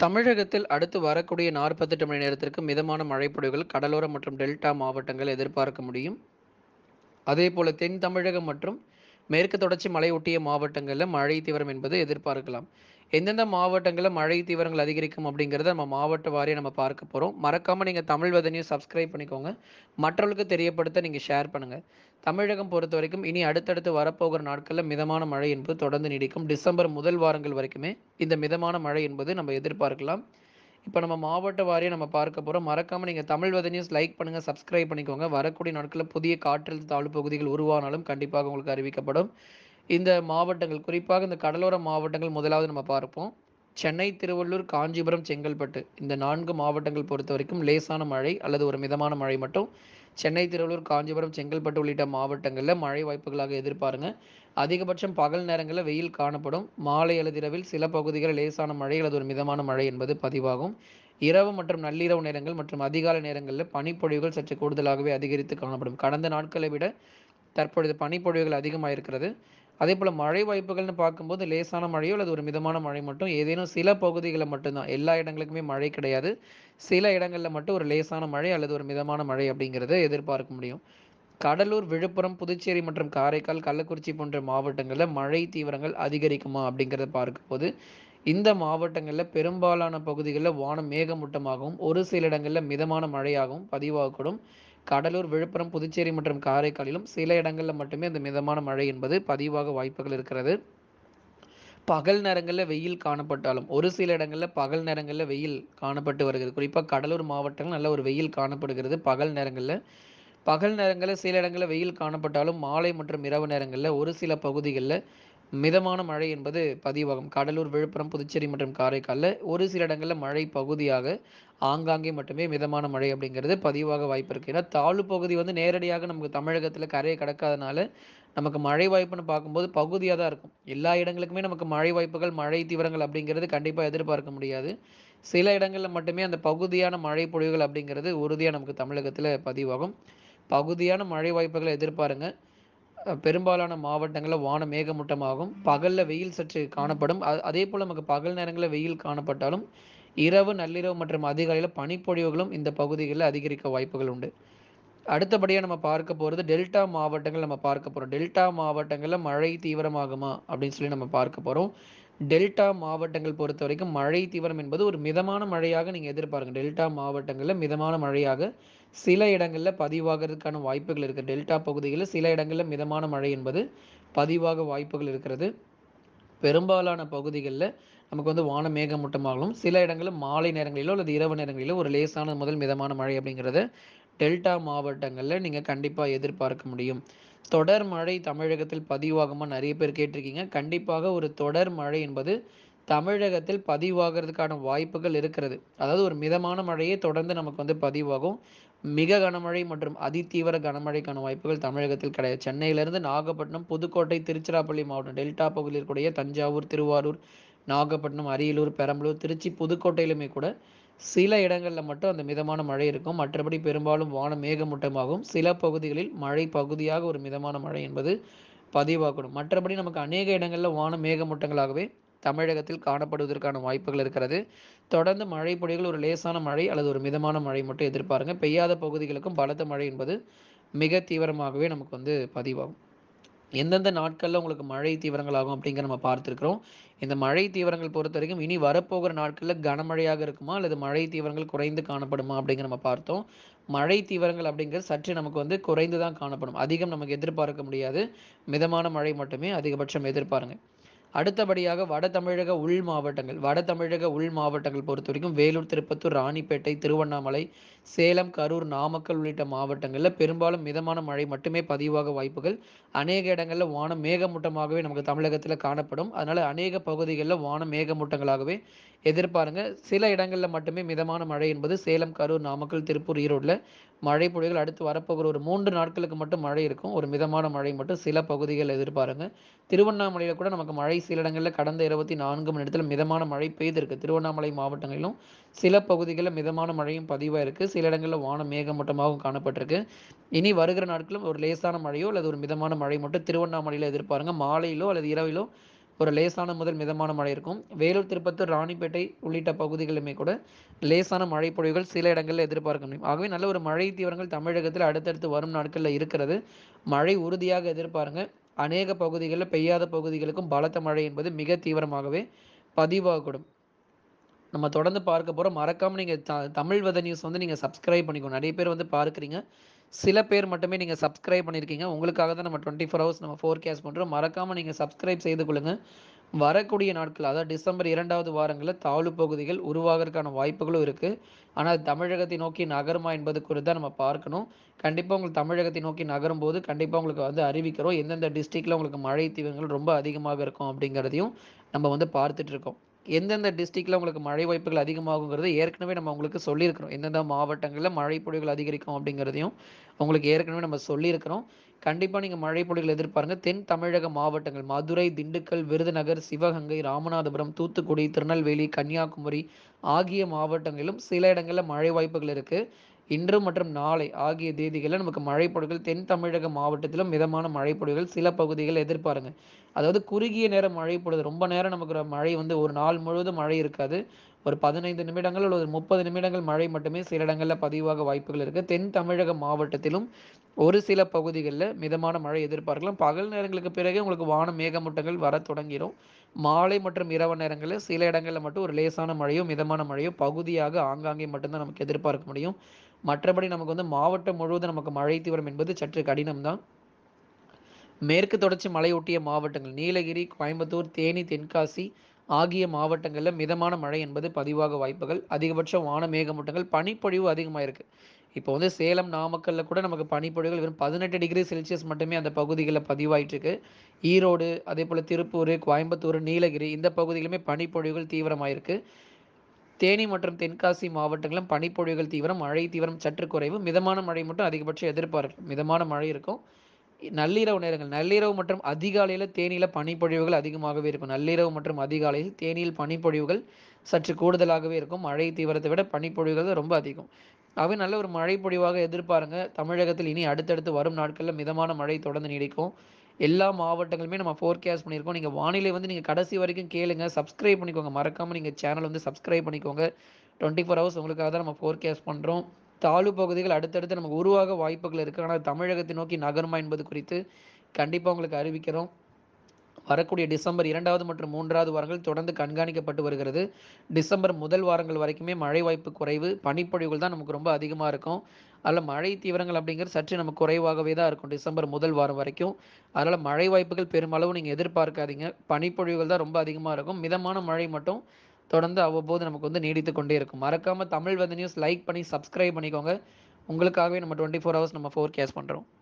தமிழகத்தில் அடுத்து வரக்கூடிய 48 மணி நேரத்திற்கு மிதமான மழைப்பொழிவுகள் கடலோர மற்றும் டெல்டா மாவட்டங்கள் எதிர்பார்க்க முடியும். அதேபோல தென் தமிழகம் மற்றும் மேற்கு தொடர்ச்சி மலையொட்டிய மாவட்டங்கள்ல மழை தீவிரம் என்பது எதிர்பார்க்கலாம். எந்தெந்த மாவட்டங்கள்ல மழை தீவிரங்கள் அதிகரிக்கும் அப்படிங்கிறத நம்ம மாவட்ட வாரியா நம்ம பார்க்க போறோம். மறக்காம நீங்க தமிழ் வெதர் நியூஸ் சப்ஸ்கிரைப் பண்ணிக்கோங்க. மற்றவர்களுக்கு தெரியப்படுத்த நீங்க ஷேர் பண்ணுங்க. தமிழகம் பொறுத்தவரைக்கும் இனி அடுத்தடுத்து வரப்போகிற நாட்கள்ல மிதமான மழை என்பது தொடர்ந்து நீடிக்கும். டிசம்பர் முதல் வாரங்கள் வரைக்குமே இந்த மிதமான மழை என்பது நம்ம எதிர்பார்க்கலாம். இப்ப நம்ம மாவட்ட வாரியா நம்ம பார்க்க போறோம். மறக்காம நீங்க தமிழ் வெதர் நியூஸ் லைக் பண்ணுங்க, சப்ஸ்கிரைப் பண்ணிக்கோங்க. வரக்கூடிய நாட்கள்ல புதிய காற்றழுத்த தாழ்வு பகுதிகள் உருவானாலும் கண்டிப்பாக உங்களுக்கு அறிவிக்கப்படும். இந்த மாவட்டங்கள் குறிப்பாக இந்த கடலோர மாவட்டங்கள் முதலாவது நம்ம பார்ப்போம். சென்னை, திருவள்ளூர், காஞ்சிபுரம், செங்கல்பட்டு இந்த 4 மாவட்டங்கள் பொறுத்தவரைக்கும் லேசான மழை அல்லது ஒரு மிதமான மழை மட்டும் சென்னை, திருவள்ளூர், காஞ்சிபுரம், செங்கல்பட்டு உள்ளிட்ட மாவட்டங்கள்ல மழை வாய்ப்புகளாக எதிர்பாருங்க. அதிகபட்சம் பகல் நேரங்கள்ல வெயில் காணப்படும். மாலை அல்லது இரவில் சில பகுதிகளில் லேசான மழை அல்லது ஒரு மிதமான மழை என்பது பதிவாகும். இரவு மற்றும் நள்ளிரவு நேரங்கள் மற்றும் அதிகாலை நேரங்கள்ல பனிப்பொழிவுகள் சற்று கூடுதலாகவே அதிகரித்து காணப்படும். கடந்த நாட்களை விட தற்பொழுது பனிப்பொழிவுகள் அதிகமாயிருக்கிறது. அதேபோல மழை வாய்ப்புகள்னு பார்க்கும்போது லேசான மழையோ அல்லது ஒரு மிதமான மழை மட்டும் ஏதேனும் சில பகுதிகள்ல மட்டும் தான். எல்லா இடங்களுக்குமே மழை கிடையாது. சில இடங்கள்ல மட்டும் ஒரு லேசான மழை அல்லது ஒரு மிதமான மழை அப்படிங்கிறத எதிர்பார்க்க முடியும். கடலூர், விழுப்புரம், புதுச்சேரி மற்றும் காரைக்கால், கள்ளக்குறிச்சி போன்ற மாவட்டங்கள்ல மழை தீவிரங்கள் அதிகரிக்குமா அப்படிங்கிறத பார்க்கும்போது இந்த மாவட்டங்கள்ல பெரும்பாலான பகுதிகள்ல வானம் மேகமூட்டமாகவும், ஒரு சில இடங்கள்ல மிதமான மழையாகவும் பதிவாகக்கூடும். கடலூர், விழுப்புரம், புதுச்சேரி மற்றும் காரைக்காலிலும் சில இடங்கள்ல மட்டுமே அந்த மிதமான மழை என்பது பதிவாக வாய்ப்புகள் இருக்கிறது. பகல் நேரங்கள்ல வெயில் காணப்பட்டாலும், ஒரு சில இடங்கள்ல பகல் நேரங்கள்ல வெயில் காணப்பட்டு வருகிறது. குறிப்பா கடலூர் மாவட்டங்கள் நல்ல ஒரு வெயில் காணப்படுகிறது பகல் நேரங்கள்ல. பகல் நேரங்கள்ல சில இடங்கள்ல வெயில் காணப்பட்டாலும், மாலை மற்றும் இரவு நேரங்கள்ல ஒரு சில பகுதிகள்ல மிதமான மழை என்பது பதிவாகும். கடலூர், விழுப்புரம், புதுச்சேரி மற்றும் காரைக்கால்ல ஒரு சில இடங்கள்ல மழை பகுதியாக ஆங்காங்கே மட்டுமே மிதமான மழை அப்படிங்கிறது பதிவாக வாய்ப்பு இருக்கு. ஏன்னா தாழ்வு பகுதி வந்து நேரடியாக நமக்கு தமிழகத்துல கரையை கடக்காதனால நமக்கு மழை வாய்ப்புன்னு பார்க்கும்போது பகுதியா தான் இருக்கும். எல்லா இடங்களுக்குமே நமக்கு மழை வாய்ப்புகள், மழை தீவிரங்கள் அப்படிங்கிறது கண்டிப்பா எதிர்பார்க்க முடியாது. சில இடங்கள்ல மட்டுமே அந்த பகுதியான மழை பொழிவுகள் அப்படிங்கிறது உறுதியா நமக்கு தமிழகத்துல பதிவாகும். பகுதியான மழை வாய்ப்புகளை எதிர்பாருங்க. அ பெரும்பாலான மாவட்டங்கள்ல வானம் மேகமூட்டமாகும். பகல்ல வெயில் சற்று காணப்படும். அ அதேபோல நமக்கு பகல் நேரங்கள்ல வெயில் காணப்பட்டாலும், இரவு, நள்ளிரவு மற்றும் அதிகாலையில பனிப்பொழிவுகளும் இந்த பகுதிகள்ல அதிகரிக்க வாய்ப்புகள் உண்டு. அடுத்தபடியா நம்ம பார்க்க போறது டெல்டா மாவட்டங்கள் நம்ம பார்க்க போறோம். டெல்டா மாவட்டங்கள்ல மழை தீவிரமாகுமா அப்படின்னு சொல்லி நம்ம பார்க்க போறோம். டெல்டா மாவட்டங்கள் பொறுத்தவரைக்கும் மழை தீவிரம் என்பது ஒரு மிதமான மழையாக நீங்க எதிர்பாருங்க. டெல்டா மாவட்டங்கள்ல மிதமான மழையாக சில இடங்கள்ல பதிவாகறதுக்கான வாய்ப்புகள் இருக்கு. டெல்டா பகுதிகள்ல சில இடங்கள்ல மிதமான மழை என்பது பதிவாக வாய்ப்புகள் இருக்கிறது. பெரும்பாலான பகுதிகள்ல நமக்கு வந்து வானம் மேகமூட்டமாகவும், சில இடங்கள்ல மாலை நேரங்களிலோ அல்லது இரவு நேரங்களிலோ ஒரு லேசான முதல் மிதமான மழை அப்படிங்கிறத டெல்டா மாவட்டங்கள்ல நீங்க கண்டிப்பா எதிர்பார்க்க முடியும். தொடர் மழை தமிழகத்தில் பதிவாகுமா நெறைய பேர் கேட்டிருக்கீங்க. கண்டிப்பாக ஒரு தொடர் மழை என்பது தமிழகத்தில் பதிவாகறதுக்கான வாய்ப்புகள் இருக்கிறது. அதாவது ஒரு மிதமான மழையே தொடர்ந்து நமக்கு வந்து பதிவாகும். மிக கனமழை மற்றும் அதிதீவிர கனமழைக்கான வாய்ப்புகள் தமிழகத்தில் கிடையாது. சென்னையிலிருந்து நாகப்பட்டினம், புதுக்கோட்டை, திருச்சிராப்பள்ளி மாவட்டம் டெல்டா பகுதியில் இருக்கக்கூடிய தஞ்சாவூர், திருவாரூர், நாகப்பட்டினம், அரியலூர், பெரம்பலூர், திருச்சி, புதுக்கோட்டையிலுமே கூட சில இடங்கள்ல மட்டும் அந்த மிதமான மழை இருக்கும். மற்றபடி பெரும்பாலும் வானம் மேகமூட்டமாகும். சில பகுதிகளில் மழை பகுதியாக ஒரு மிதமான மழை என்பது பதிவாகக்கூடும். மற்றபடி நமக்கு அநேக இடங்கள்ல வானம் மேகமூட்டங்களாகவே தமிழகத்தில் காணப்படுவதற்கான வாய்ப்புகள் இருக்கிறது. தொடர்ந்து மழை பொழிவுகள் ஒரு லேசான மழை அல்லது ஒரு மிதமான மழை மட்டும் எதிர்பாருங்க. பெய்யாத பகுதிகளுக்கும் பலத்த மழை என்பது மிக தீவிரமாகவே நமக்கு வந்து பதிவாகும். எந்தெந்த நாட்கள்ல உங்களுக்கு மழை தீவிரங்கள் ஆகும் அப்படிங்கிறத நம்ம பார்த்திருக்கிறோம். இந்த மழை தீவிரங்கள் பொறுத்தவரைக்கும் இனி வரப்போகிற நாட்கள்ல கனமழையாக இருக்குமா? அல்லது மழை தீவிரங்கள் குறைந்து காணப்படுமா? அப்படிங்கிறத நம்ம பார்த்தோம். மழை தீவிரங்கள் அப்படிங்கிறது சற்று நமக்கு வந்து குறைந்து தான் காணப்படும். அதிகம் நமக்கு எதிர்பார்க்க முடியாது. மிதமான மழை மட்டுமே அதிகபட்சம் எதிர்பாருங்க. அடுத்தபடியாக வட தமிழக உள் மாவட்டங்கள். வட தமிழக உள் மாவட்டங்கள் பொறுத்தவரைக்கும் வேலூர், திருப்பத்தூர், ராணிப்பேட்டை, திருவண்ணாமலை, சேலம், கரூர், நாமக்கல் உள்ளிட்ட மாவட்டங்கள்ல பெரும்பாலும் மிதமான மழை மட்டுமே பதிவாக வாய்ப்புகள். அநேக இடங்கள்ல வானம் மேகமூட்டமாகவே நமக்கு தமிழகத்துல காணப்படும். அதனால அநேக பகுதிகள்ல வானம் மேகமூட்டங்களாகவே எதிர்பாருங்க. சில இடங்கள்ல மட்டுமே மிதமான மழை என்பது சேலம், கரூர், நாமக்கல், திருப்பூர், ஈரோடுல மழை பொழிவுகள் அடுத்து வரப்போகிற ஒரு 3 நாட்களுக்கு மட்டும் மழை இருக்கும். ஒரு மிதமான மழை மட்டும் சில பகுதிகள்ல எதிர்பாருங்க. திருவண்ணாமலையில கூட நமக்கு மழை சில இடங்கள்ல கடந்த 24 மணி நேரத்துல மிதமான மழை பெய்திருக்கு. திருவண்ணாமலை மாவட்டங்களிலும் சில பகுதிகள்ல மிதமான மழையும் பதிவாயிருக்கு. சில இடங்கள்ல வானம் மேகமூட்டமாகவும் காணப்பட்டிருக்கு. இனி வருகிற நாட்களும் ஒரு லேசான மழையோ அல்லது ஒரு மிதமான மழை மட்டும் திருவண்ணாமலையில எதிர்பாருங்க. மாலையிலோ அல்லது இரவிலோ ஒரு லேசான முதல் மிதமான மழை இருக்கும் வேலூர் திருப்பத்தூர் ராணிப்பேட்டை உள்ளிட்ட பகுதிகளுமே கூட லேசான மழை பொழிவுகள் சில இடங்களில் எதிர்பார்க்க முடியும் ஆகவே நல்ல ஒரு மழை தீவிரங்கள் தமிழகத்தில் அடுத்தடுத்து வரும் நாட்களில் இருக்கிறது மழை உறுதியாக எதிர்பாருங்க அநேக பகுதிகளில் பெய்யாத பகுதிகளுக்கும் பலத்த மழை என்பது மிக தீவிரமாகவே பதிவாகக்கூடும் நம்ம தொடர்ந்து பார்க்க போகிறோம் மறக்காமல் நீங்கள் த தமிழ் வெத நியூஸ் வந்து நீங்கள் சப்ஸ்கிரைப் பண்ணிக்கணும் நிறைய பேர் வந்து பார்க்குறீங்க சில பேர் மட்டுமே நீங்கள் சப்ஸ்கிரைப் பண்ணியிருக்கீங்க உங்களுக்காக தான் நம்ம டுவெண்ட்டி ஃபோர் ஹவர்ஸ் நம்ம ஃபோர்கேஸ்ட் பண்ணுறோம் மறக்காமல் நீங்கள் சப்ஸ்கிரைப் செய்து கொள்ளுங்கள் வரக்கூடிய நாட்கள் அதாவது டிசம்பர் இரண்டாவது வாரங்களில் தாழ்வு பகுதிகள் உருவாகிறதுக்கான வாய்ப்புகளும் இருக்குது ஆனால் தமிழகத்தை நோக்கி நகருமா என்பது குறித்து தான் நம்ம பார்க்கணும் கண்டிப்பாக உங்களுக்கு தமிழகத்தை நோக்கி நகரும் போது கண்டிப்பாக உங்களுக்கு வந்து அறிவிக்கிறோம் எந்தெந்த டிஸ்ட்ரிக்டில் உங்களுக்கு மழை தீவிரங்கள் ரொம்ப அதிகமாக இருக்கும் அப்படிங்கிறதையும் நம்ம வந்து பார்த்துட்டு இருக்கோம் எந்தெந்த டிஸ்ட்ரிக்டில் உங்களுக்கு மழை வாய்ப்புகள் அதிகமாகுங்கிறது ஏற்கனவே நம்ம உங்களுக்கு சொல்லியிருக்கிறோம் எந்தெந்த மாவட்டங்களில் மழை பொழிவுகள் அதிகரிக்கும் அப்படிங்கிறதையும் உங்களுக்கு ஏற்கனவே நம்ம சொல்லியிருக்கிறோம் கண்டிப்பாக நீங்கள் மழை பொழிவுகள் எதிர்பாருங்க தென் தமிழக மாவட்டங்கள் மதுரை திண்டுக்கல் விருதுநகர் சிவகங்கை ராமநாதபுரம் தூத்துக்குடி திருநெல்வேலி கன்னியாகுமரி ஆகிய மாவட்டங்களிலும் சில இடங்களில் மழை வாய்ப்புகள் இருக்குது இன்று மற்றும் நாளை ஆகிய தேதிகளில் நமக்கு மழைப்பொழிவுகள் தென் தமிழக மாவட்டத்திலும் மிதமான மழைப்பொழிவுகள் சில பகுதிகள் எதிர்பாருங்க அதாவது குறுகிய நேரம் மழை பொழுது ரொம்ப நேரம் நமக்கு ஒரு மழை வந்து ஒரு நாள் முழுவதும் மழை இருக்காது ஒரு பதினைந்து நிமிடங்கள் அல்லது முப்பது நிமிடங்கள் மழை மட்டுமே சில இடங்களில் பதிவாக வாய்ப்புகள் இருக்குது தென் தமிழக மாவட்டத்திலும் ஒரு சில பகுதிகளில் மிதமான மழை எதிர்பார்க்கலாம் பகல் நேரங்களுக்கு பிறகு உங்களுக்கு வான மேகமூட்டங்கள் வர தொடங்கிடும் மாலை மற்றும் இரவு நேரங்களில் சில இடங்களில் மட்டும் ஒரு லேசான மழையோ மிதமான மழையோ பகுதியாக ஆங்காங்கே மட்டும்தான் நமக்கு எதிர்பார்க்க முடியும் மற்றபடி நமக்கு வந்து மாவட்டம் முழுவதும் நமக்கு மழை தீவிரம் என்பது சற்று கடினம் தான் மேற்கு தொடர்ச்சி மலையொட்டிய மாவட்டங்கள் நீலகிரி கோயம்புத்தூர் தேனி தென்காசி ஆகிய மாவட்டங்களில் மிதமான மழை என்பது பதிவாக வாய்ப்புகள் அதிகபட்ச வான மேகமூட்டங்கள் பனிப்பொழிவு அதிகமாக இருக்கு இப்போ வந்து சேலம் நாமக்கல்ல கூட நமக்கு பனிப்பொழிவுகள் வெறும் பதினெட்டு டிகிரி செல்சியஸ் மட்டுமே அந்த பகுதிகளில் பதிவாயிட்டு இருக்கு ஈரோடு அதே போல் திருப்பூர் கோயம்புத்தூர் நீலகிரி இந்த பகுதிகளுமே பனிப்பொழிவுகள் தீவிரமாயிருக்கு தேனி மற்றும் தென்காசி மாவட்டங்களும் பனிப்பொழிவுகள் தீவிரம் மழை தீவிரம் சற்று குறைவு மிதமான மழை மட்டும் அதிகபட்சம் எதிர்பார்க்கலாம் மிதமான மழை இருக்கும் நள்ளிரவு நேரங்கள் நள்ளிரவு மற்றும் அதிகாலையில் தேனியில் பனிப்பொழிவுகள் அதிகமாகவே இருக்கும் நள்ளிரவு மற்றும் அதிகாலையில் தேனியில் பனிப்பொழிவுகள் சற்று கூடுதலாகவே இருக்கும் மழை தீவிரத்தை விட பனிப்பொழிவுகள் தான் ரொம்ப அதிகம் ஆகவே நல்ல ஒரு மழை பொழிவாக எதிர்பாருங்க தமிழகத்தில் இனி அடுத்தடுத்து வரும் நாட்களில் மிதமான மழை தொடர்ந்து நீடிக்கும் எல்லா மாவட்டங்களுமே நம்ம ஃபோர்காஸ்ட் பண்ணியிருக்கோம் நீங்கள் வானிலை வந்து நீங்கள் கடைசி வரைக்கும் கேளுங்க சப்ஸ்கிரைப் பண்ணிக்கோங்க மறக்காமல் நீங்கள் சேனல் வந்து சப்ஸ்கிரைப் பண்ணிக்கோங்க டுவெண்ட்டி ஃபோர் ஹவர்ஸ் உங்களுக்காக தான் நம்ம ஃபோர்காஸ்ட் பண்ணுறோம் தாழ்வு பகுதிகள் அடுத்தடுத்து நமக்கு உருவாக வாய்ப்புகள் இருக்குது ஆனால் தமிழகத்தை நோக்கி நகருமா என்பது குறித்து கண்டிப்பாக உங்களுக்கு அறிவிக்கிறோம் வரக்கூடிய டிசம்பர் இரண்டாவது மற்றும் மூன்றாவது வாரங்கள் தொடர்ந்து கண்காணிக்கப்பட்டு வருகிறது டிசம்பர் முதல் வாரங்கள் வரைக்குமே மழை வாய்ப்பு குறைவு பனிப்பொழிவுகள் தான் நமக்கு ரொம்ப அதிகமாக இருக்கும் அதில் மழை தீவிரங்கள் அப்படிங்கிறது சற்று நமக்கு குறைவாகவே தான் இருக்கும் டிசம்பர் முதல் வாரம் வரைக்கும் அதனால் மழை வாய்ப்புகள் பெருமளவு நீங்கள் எதிர்பார்க்காதீங்க பனிப்பொழிவுகள் தான் ரொம்ப அதிகமாக இருக்கும் மிதமான மழை மட்டும் தொடர்ந்து அவ்வப்போது நமக்கு வந்து நீடித்து கொண்டே இருக்கும் மறக்காமல் தமிழ் வந்து நியூஸ் லைக் பண்ணி சப்ஸ்கிரைப் பண்ணிக்கோங்க உங்களுக்காகவே நம்ம டுவெண்ட்டி ஃபோர் ஹவர்ஸ் நம்ம ஃபோர் கேஸ் பண்ணுறோம்